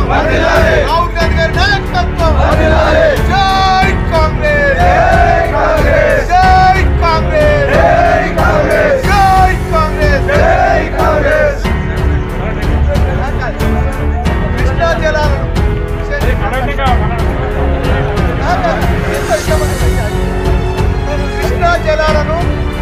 రాహుల్ గాంధీ గారి నాయకత్వం జై కాంగ్రెస్ జై కాంగ్రెస్ జై కాంగ్రెస్ కృష్ణా జలాలను కృష్ణా జలాలను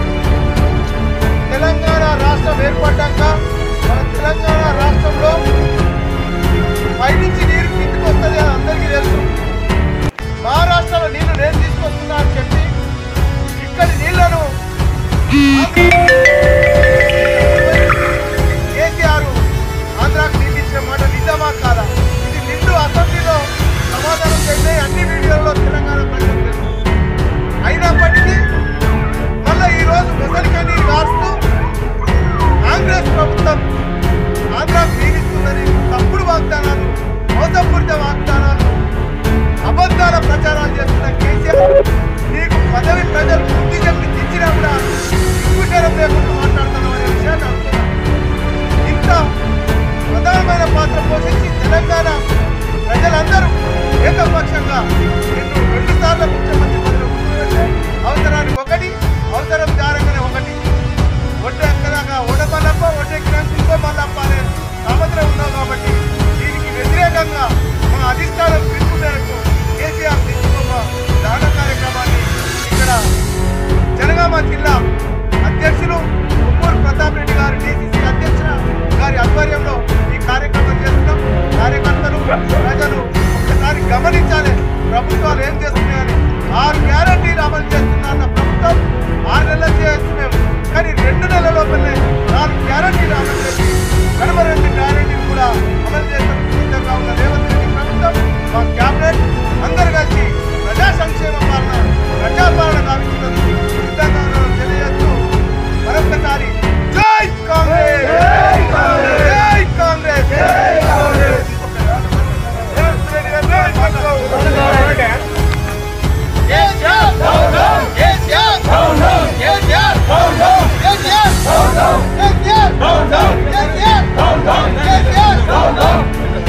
తెలంగాణ రాష్ట్రం ఏర్పడ్డాక మన తెలంగాణ రాష్ట్రంలో పైనుంచి నీరు కిందికి వస్తుంది అని అందరికీ తెలుసు మహారాష్ట్రలో నీళ్లు నేను తీసుకొస్తున్నా అని చెప్పి ఇక్కడి నీళ్లను కేసీఆర్ ఆంధ్రాకు నీళ్ళు ఇచ్చిన మాట నిజమా కాదా ఇది నిండు అసెంబ్లీలో సమాధానం చేస్తే అన్ని వీడియోల్లో తెలంగాణ ప్రజలకు తెలుసు అయినప్పటికీ మళ్ళీ ఈ రోజు ముసలిగా నీరు కాస్తూ కాంగ్రెస్ ప్రభుత్వం ఆంధ్రాకు నీరిస్తుందని తప్పుడు వాగ్దానాలు మోసపూరిత వాగ్దానాలు అబద్ధాల ప్రచారాలు చేస్తున్న కేసీఆర్ నీకు పదవి ప్రజలు బుద్ధి చెప్పి తెచ్చినా కూడా సిగ్గుచరం లేకుండా మాట్లాడుతున్నాం అనే విషయాన్ని అడుగుతున్నాను ఇంత ప్రధానమైన పాత్ర పోషించి తెలంగాణ ప్రజలందరూ ఏకపక్షంగా నిన్ను రెండు సార్లు ముఖ్యమంత్రి పదవిలో కూర్చోబెట్టే అవసరానికి ఒకటి అవసరం జారంగానే ఒకటి ఒడ్డెక్కదాకా ఒడమల్లప్ప ఒడ్డెక్కినాక ఇంకో మల్లప్ప అనే సామర్థ్యం ఉన్నావు కాబట్టి దీనికి వ్యతిరేకంగా మా అధిష్టానం పిలుపు మేరకు కేసీఆర్ తీసుకున్న దాన కార్యక్రమాన్ని ఇక్కడ జనగామ జిల్లా అధ్యక్షులు ఉమ్మూరు ప్రతాప్ రెడ్డి గారు డిసిసి అధ్యక్షుల గారి ఆధ్వర్యంలో ఈ కార్యక్రమం చేస్తున్నాం కార్యకర్తలు ప్రజలు ఒక్కసారి గమనించాలి ప్రభుత్వాలు ఏం చేస్తున్నాయని ఆరు గ్యారంటీలు అమలు చేస్తున్న ప్రభుత్వం ఆరు నెలలు చేయొచ్చు మేము కానీ రెండు నెలల లోపలనే నాలుగు గ్యారంటీలు అమలు చేసి కడమ రెండు గ్యారంటీలు కూడా అమలు చేసేందుకు సిద్ధంగా ఉన్న రేవంత్ రెడ్డి ప్రభుత్వం మా క్యాబినెట్ అందరు కలిసి ప్రజా సంక్షేమ పాలన ప్రజాపాలన గావించినందుకు సిద్ధంగా ఉన్నారని తెలియజేస్తూ మరొకసారి జై కాంగ్రెస్ జై కాంగ్రెస్ జై కాంగ్రెస్ జై కాంగ్రెస్ రేవంత్ రెడ్డి గారి నాయకత్వం. KCR down down KCR down down KCR down down KCR down down KCR down down KCR down down KCR down down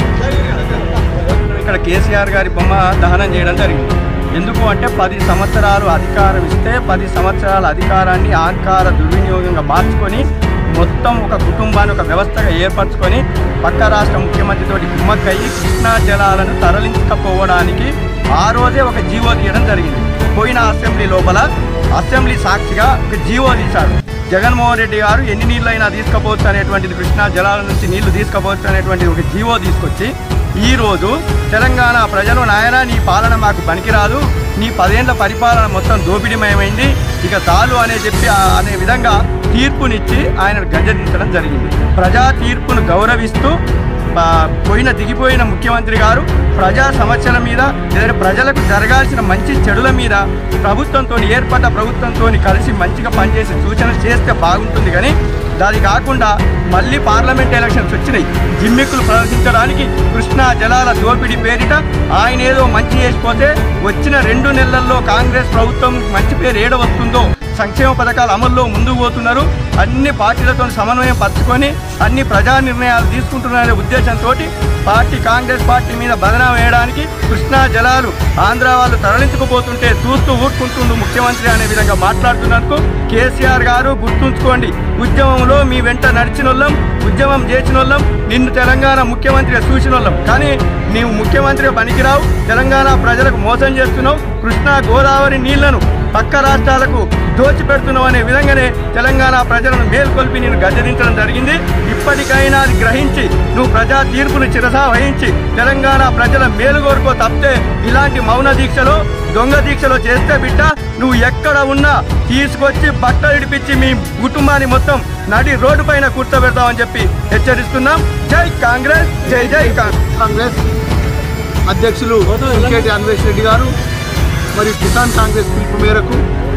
ఇక్కడ కేసీఆర్ గారి బొమ్మ దహనం చేయడం జరిగింది ఎందుకు అంటే పది సంవత్సరాలు అధికారం ఇస్తే పది సంవత్సరాల అధికారాన్ని అహంకార దుర్వినియోగంగా మార్చుకొని మొత్తం ఒక కుటుంబాన్ని ఒక వ్యవస్థగా ఏర్పరచుకొని పక్క రాష్ట్ర ముఖ్యమంత్రితోటి కుమ్మక్కయ్యి కృష్ణా జలాలను తరలించకపోవడానికి ఆ రోజే ఒక జీవో తీయడం జరిగింది పోయిన అసెంబ్లీ లోపల అసెంబ్లీ సాక్షిగా ఒక జీవో తీశారు జగన్మోహన్ రెడ్డి గారు ఎన్ని నీళ్ళైనా తీసుకపోవచ్చు అనేటువంటిది కృష్ణా జలాల నుంచి నీళ్లు తీసుకపోవచ్చు అనేటువంటిది ఒక జీవో తీసుకొచ్చి ఈ రోజు తెలంగాణ ప్రజలు నాయన నీ పాలన మాకు పనికిరాదు నీ పదేళ్ల పరిపాలన మొత్తం దోపిడీమయమైంది ఇక చాలు అనే చెప్పి ఆ- అనే విధంగా తీర్పునిచ్చి ఆయన గజదించడం జరిగింది ప్రజా తీర్పును గౌరవిస్తూ ఆ, పోయిన దిగిపోయిన ముఖ్యమంత్రి గారు ప్రజా సమస్యల మీద లేదా ప్రజలకు జరగాల్సిన మంచి చెడుల మీద ప్రభుత్వంతో ఏర్పడ్డ ప్రభుత్వంతో కలిసి మంచిగా పనిచేసి సూచన చేస్తే బాగుంటుంది కానీ దాని కాకుండా మళ్ళీ పార్లమెంట్ ఎలక్షన్స్ వచ్చినాయి జిమ్మిక్కులు ప్రదర్శించడానికి కృష్ణా జలాల దోపిడీ పేరిట ఆయన ఏదో మంచి చేసిపోతే వచ్చిన రెండు నెలల్లో కాంగ్రెస్ ప్రభుత్వం మంచి పేరు ఏడ వస్తుందో సంక్షేమ పథకాలు అమల్లో ముందుకు పోతున్నారు అన్ని పార్టీలతో సమన్వయం పరచుకొని అన్ని ప్రజా నిర్ణయాలు తీసుకుంటున్నారనే ఉద్దేశంతో పార్టీ కాంగ్రెస్ పార్టీ మీద బదనాం వేయడానికి కృష్ణా జలాలు ఆంధ్ర వాళ్ళు తరలించుకుపోతుంటే చూస్తూ ఊరుకుంటుండు ముఖ్యమంత్రి అనే విధంగా మాట్లాడుతున్నందుకు కేసీఆర్ గారు గుర్తుంచుకోండి ఉద్యమంలో మీ వెంట నడిచిన వాళ్ళం ఉద్యమం చేసిన వాళ్ళం నిన్ను తెలంగాణ ముఖ్యమంత్రిగా చూసిన వాళ్ళం కానీ నీవు ముఖ్యమంత్రిగా పనికిరావు తెలంగాణ ప్రజలకు మోసం చేస్తున్నావు కృష్ణా గోదావరి నీళ్లను పక్క రాష్ట్రాలకు దోచిపెడుతున్నావు అనే విధంగానే తెలంగాణ ప్రజలను మేల్కొల్పి నేను గద్దెదించడం జరిగింది ఇప్పటికైనా అది గ్రహించి నువ్వు ప్రజా తీర్పును చిరసా వహించి తెలంగాణ ప్రజల మేలు కోరుకో తప్పితే ఇలాంటి మౌన దీక్షలో దొంగ దీక్షలో చేస్తే బిడ్డ నువ్వు ఎక్కడ ఉన్నా తీసుకొచ్చి బట్టలు ఇడిపించి మీ కుటుంబాన్ని మొత్తం నడి రోడ్డు పైన కూర్చోబెడతామని చెప్పి హెచ్చరిస్తున్నాం జై కాంగ్రెస్ జై జై కాంగ్రెస్ కాంగ్రెస్ అధ్యక్షులు ఇంకేటి అన్వేష్ రెడ్డి గారు మరియు కిసాన్ కాంగ్రెస్ పిలుపు మేరకు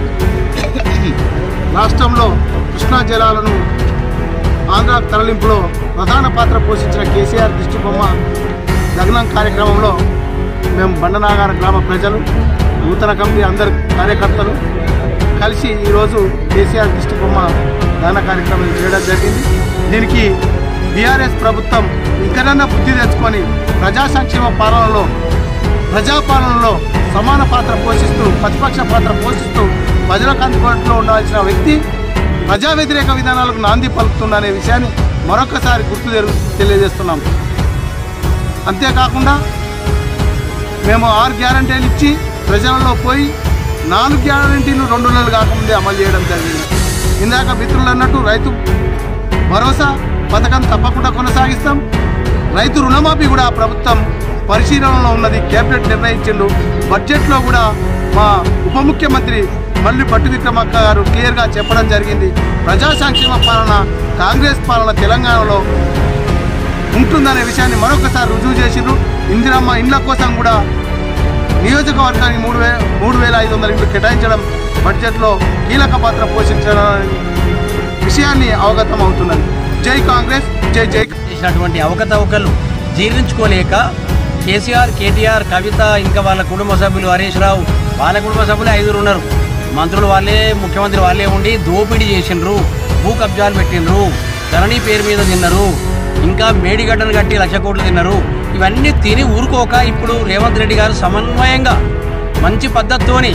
రాష్ట్రంలో కృష్ణా జలాలను ఆంధ్ర తరలింపులో ప్రధాన పాత్ర పోషించిన కేసీఆర్ దిష్టి బొమ్మ దగ్నం కార్యక్రమంలో మేము బండనాగార గ్రామ ప్రజలు నూతన కమిటీ అందరు కార్యకర్తలు కలిసి ఈరోజు కేసీఆర్ దిష్టి బొమ్మ దాన కార్యక్రమం చేయడం జరిగింది దీనికి బీఆర్ఎస్ ప్రభుత్వం ఈ ఇకనన్నా బుద్ధి తెచ్చుకొని ప్రజా సంక్షేమ పాలనలో ప్రజాపాలనలో సమాన పాత్ర పోషిస్తూ ప్రతిపక్ష పాత్ర పోషిస్తూ ప్రజలకు అందుబాటులో ఉండాల్సిన వ్యక్తి ప్రజా వ్యతిరేక విధానాలకు నాంది పలుకుతుందనే విషయాన్ని మరొకసారి గుర్తు తెలు- తెలియజేస్తున్నాం అంతేకాకుండా మేము ఆరు గ్యారంటీలు ఇచ్చి ప్రజలలో పోయి నాలుగు గ్యారంటీలు రెండు నెలలు కాకముందే అమలు చేయడం జరిగింది ఇందాక మిత్రులు అన్నట్టు రైతు భరోసా పథకం తప్పకుండా కొనసాగిస్తాం రైతు రుణమాఫీ కూడా ప్రభుత్వం పరిశీలనలో ఉన్నది కేబినెట్ నిర్ణయించిండు బడ్జెట్లో కూడా మా ఉప ముఖ్యమంత్రి మల్లి పట్టు విక్రమక్క గారు క్లియర్గా చెప్పడం జరిగింది ప్రజా సంక్షేమ పాలన కాంగ్రెస్ పాలన తెలంగాణలో ఉంటుందనే విషయాన్ని మరొకసారి రుజువు చేసిండ్రు ఇందిరమ్మ ఇండ్ల కోసం కూడా నియోజకవర్గానికి మూడు వే మూడు వేల ఐదు వందల ఇండ్లు కేటాయించడం బడ్జెట్లో కీలక పాత్ర పోషించడం విషయాన్ని అవగతం అవుతున్నది జై కాంగ్రెస్ జై జై చేసినటువంటి అవకతవకలు జీర్ణించుకోలేక కేసీఆర్ కేటీఆర్ కవిత ఇంకా వాళ్ళ కుటుంబ సభ్యులు హరీష్ రావు వాళ్ళ కుటుంబ సభ్యులు ఐదుగురు ఉన్నారు మంత్రులు వాళ్ళే ముఖ్యమంత్రి వాళ్ళే ఉండి దోపిడీ చేసిండ్రు భూ కబ్జాలు పెట్టిండ్రు ధరణి పేరు మీద తిన్నారు ఇంకా మేడిగడ్డను కట్టి లక్ష కోట్లు తిన్నారు ఇవన్నీ తిని ఊరుకోక ఇప్పుడు రేవంత్ రెడ్డి గారు సమన్వయంగా మంచి పద్ధతితోని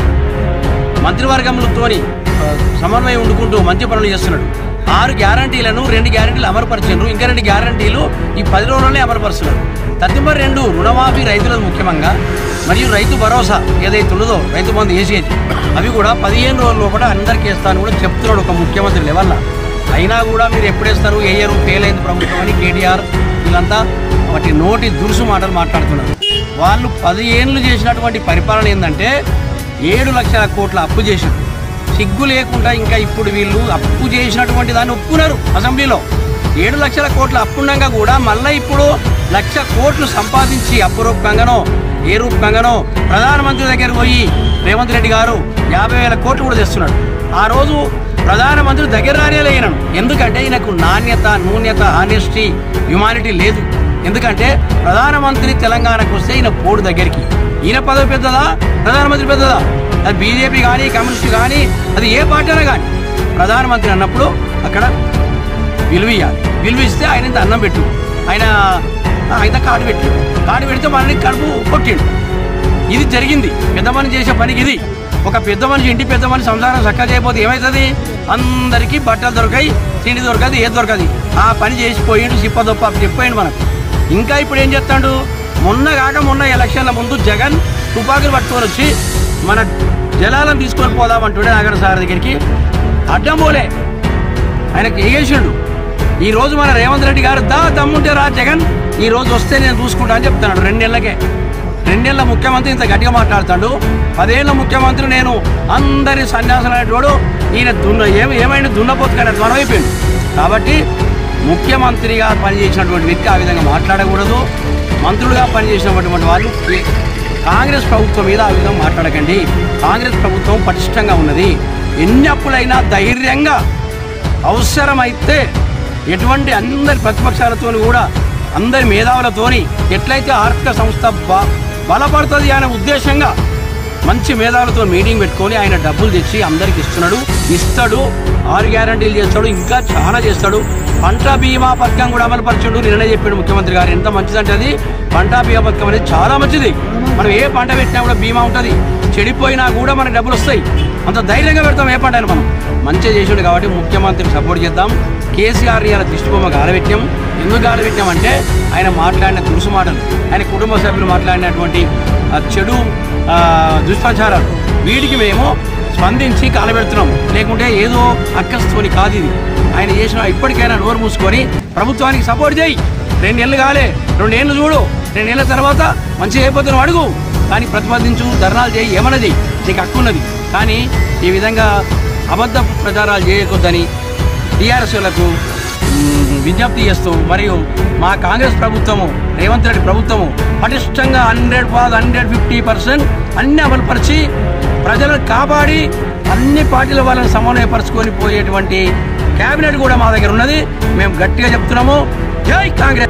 మంత్రివర్గంలోతోని ఆ, సమన్వయం ఉండుకుంటూ మంచి పనులు చేస్తున్నాడు ఆరు గ్యారంటీలను రెండు గ్యారంటీలు అమలుపరిచారు ఇంకా రెండు గ్యారంటీలు ఈ పది రోజుల్లోనే అమలుపరుస్తున్నారు తదుపరి రెండు రుణమాఫీ రైతులకు ముఖ్యంగా మరియు రైతు భరోసా ఏదైతే ఉన్నదో రైతు బంధు వేసేది అవి కూడా పదిహేను రోజుల లోపల అందరికీ వేస్తాను కూడా చెప్తున్నాడు ఒక ముఖ్యమంత్రి లెవెల్ల అయినా కూడా మీరు ఎప్పుడేస్తారు ఏ ఇయర్ ఫెయిల్ అయింది ప్రభుత్వం అని కేటీఆర్ వీళ్ళంతా వాటి నోటి దురుసు మాటలు మాట్లాడుతున్నారు వాళ్ళు పదిహేనులు చేసినటువంటి పరిపాలన ఏంటంటే ఏడు లక్షల కోట్ల అప్పు చేశారు సిగ్గు లేకుండా ఇంకా ఇప్పుడు వీళ్ళు అప్పు చేసినటువంటి దాన్ని ఒప్పుకున్నారు అసెంబ్లీలో ఏడు లక్షల కోట్ల అప్పుండగా కూడా మళ్ళీ ఇప్పుడు లక్ష కోట్లు సంపాదించి అప్పు రూపంగానో ఏ రూపంగానో ప్రధానమంత్రి దగ్గర పోయి రేవంత్ రెడ్డి గారు యాభై వేల కోట్లు కూడా తెస్తున్నాడు ఆ రోజు ప్రధానమంత్రి దగ్గర రానే లేయను ఎందుకంటే ఈయనకు నాణ్యత నూన్యత ఆనెస్టీ హ్యుమానిటీ లేదు ఎందుకంటే ప్రధానమంత్రి తెలంగాణకు వస్తే ఈయన పోడు దగ్గరికి ఈయన పదవి పెద్దదా ప్రధానమంత్రి పెద్దదా అది బీజేపీ కానీ కమ్యూనిస్ట్ కానీ అది ఏ పార్టీ అయినా కానీ ప్రధానమంత్రి అన్నప్పుడు అక్కడ విలువ ఇవ్వాలి విలువ ఇస్తే ఆయన ఇంత అన్నం పెట్టు ఆయన ఆయన కాడు పెట్టు కాడు పెడితే మనని కడుపు కొట్టిండు ఇది జరిగింది పెద్ద మనిషి చేసే పనికి ఇది ఒక పెద్ద మనిషి ఇంటి పెద్ద మనిషి సంసారం చక్కగా చేయకపోతే ఏమవుతుంది అందరికీ బట్టలు దొరకాయి తిండి దొరకదు ఏది దొరకదు ఆ పని చేసిపోయిండు చిప్ప దొప్ప చెప్పేయండి మనకు ఇంకా ఇప్పుడు ఏం చేస్తాడు మొన్న కాక మొన్న ఎలక్షన్ల ముందు జగన్ తుపాకులు పట్టుకొని వచ్చి మన జలాలను తీసుకొని పోదామంటుండే నాగర సార్ దగ్గరికి అడ్డం పోలే ఆయనకు ఎగేసిండు ఈ రోజు మన రేవంత్ రెడ్డి గారు దా దమ్ముంటే రా జగన్ ఈ రోజు వస్తే నేను చూసుకుంటా అని చెప్తున్నాడు రెండేళ్లకే రెండేళ్ల ముఖ్యమంత్రి ఇంత గట్టిగా మాట్లాడతాడు పదేళ్ల ముఖ్యమంత్రి నేను అందరి సన్యాసం అనేటోడు ఈయన దున్న ఏమి ఏమైనా దున్నపోతు కానీ త్వర అయిపోయింది కాబట్టి ముఖ్యమంత్రిగా పనిచేసినటువంటి వ్యక్తి ఆ విధంగా మాట్లాడకూడదు మంత్రులుగా పనిచేసినటువంటి వాళ్ళు కాంగ్రెస్ ప్రభుత్వం మీద ఆ విధంగా మాట్లాడకండి కాంగ్రెస్ ప్రభుత్వం పటిష్టంగా ఉన్నది ఎన్ని అప్పులైనా ధైర్యంగా అవసరమైతే ఎటువంటి అందరి ప్రతిపక్షాలతో కూడా అందరి మేధావులతోని ఎట్లయితే ఆర్థిక సంస్థ బ- బలపడుతుంది అనే ఉద్దేశంగా మంచి మేధావులతో మీటింగ్ పెట్టుకొని ఆయన డబ్బులు తెచ్చి అందరికి ఇస్తున్నాడు ఇస్తాడు ఆరు గ్యారంటీలు చేస్తాడు ఇంకా చాలా చేస్తాడు పంట బీమా పథకం కూడా అమలు పరిచాడు నిన్ననే చెప్పాడు ముఖ్యమంత్రి గారు ఎంత మంచిదంటే అది పంట బీమా పథకం అనేది చాలా మంచిది మనం ఏ పంట పెట్టినా కూడా బీమా ఉంటుంది చెడిపోయినా కూడా మనకు డబ్బులు వస్తాయి అంత ధైర్యంగా పెడతాం ఏ పంట అయినా మనం మంచిగా చేసాడు కాబట్టి ముఖ్యమంత్రికి సపోర్ట్ చేద్దాం కేసీఆర్ ఇవాళ దిష్టిబొమ్మ గాలబెట్టాం ఎందుకు గాలబెట్టాం అంటే ఆయన మాట్లాడిన దురుసు మాటలు ఆయన కుటుంబ సభ్యులు మాట్లాడినటువంటి ఆ చెడు ఆ, దుష్ప్రచారాలు వీటికి మేము స్పందించి కాలబెడుతున్నాం లేకుంటే ఏదో అక్కస్తోని కాదు ఇది ఆయన చేసిన ఇప్పటికైనా నోరు మూసుకొని ప్రభుత్వానికి సపోర్ట్ చేయి రెండేళ్ళు కాలే రెండేళ్ళు చూడు రెండేళ్ల తర్వాత మంచిగా అయిపోతున్నావు అడుగు కానీ ప్రతిపాదించు ధర్నాలు చేయి ఏమన్నా చేయి నీకు హక్కు ఉన్నది కానీ ఈ విధంగా అబద్ధ ప్రచారాలు చేయకొద్దని టీఆర్ఎస్లకు విజ్ఞప్తి చేస్తూ మరియు మా కాంగ్రెస్ ప్రభుత్వము రేవంత్ రెడ్డి ప్రభుత్వము పటిష్టంగా hundred pass hundred fifty percent అన్ని అమలుపరిచి ప్రజలను కాపాడి అన్ని పార్టీల వాళ్ళని సమన్వయపరచుకొని పోయేటువంటి కేబినెట్ కూడా మా దగ్గర ఉన్నది మేము గట్టిగా చెప్తున్నాము జై కాంగ్రెస్